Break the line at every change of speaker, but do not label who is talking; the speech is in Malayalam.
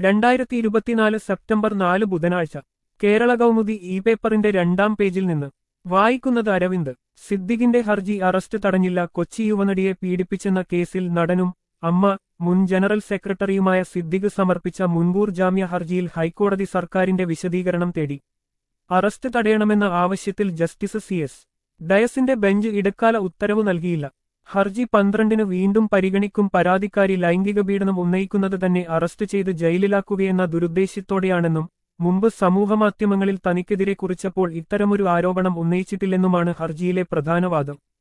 രണ്ടായിരത്തി ഇരുപത്തിനാല് സെപ്റ്റംബർ നാല് ബുധനാഴ്ച കേരള കൗമുദി ഇ പേപ്പറിന്റെ രണ്ടാം പേജിൽ നിന്ന് വായിക്കുന്നത് അരവിന്ദ് സിദ്ദിഖിന്റെ ഹർജി അറസ്റ്റ് തടഞ്ഞില്ല കൊച്ചി യുവനടിയെ പീഡിപ്പിച്ചെന്ന കേസിൽ നടനും അമ്മ മുൻ ജനറൽ സെക്രട്ടറിയുമായ സിദ്ദിഖ് സമർപ്പിച്ച മുൻകൂർ ജാമ്യ ഹർജിയിൽ ഹൈക്കോടതി സർക്കാരിന്റെ വിശദീകരണം തേടി അറസ്റ്റ് തടയണമെന്ന ആവശ്യത്തിൽ ജസ്റ്റിസ് സി എസ് ഡയസിന്റെ ബെഞ്ച് ഇടക്കാല ഉത്തരവ് നൽകിയില്ല ഹർജി പന്ത്രണ്ടിന് വീണ്ടും പരിഗണിക്കും പരാതിക്കാരി ലൈംഗിക പീഡനം ഉന്നയിക്കുന്നത് തന്നെ അറസ്റ്റ് ചെയ്ത് ജയിലിലാക്കുകയെന്ന ദുരുദ്ദേശ്യത്തോടെയാണെന്നും മുമ്പ് സമൂഹമാധ്യമങ്ങളിൽ തനിക്കെതിരെ കുറിച്ചപ്പോൾ ഇത്തരമൊരു ആരോപണം ഉന്നയിച്ചിട്ടില്ലെന്നുമാണ് ഹർജിയിലെ പ്രധാന വാദം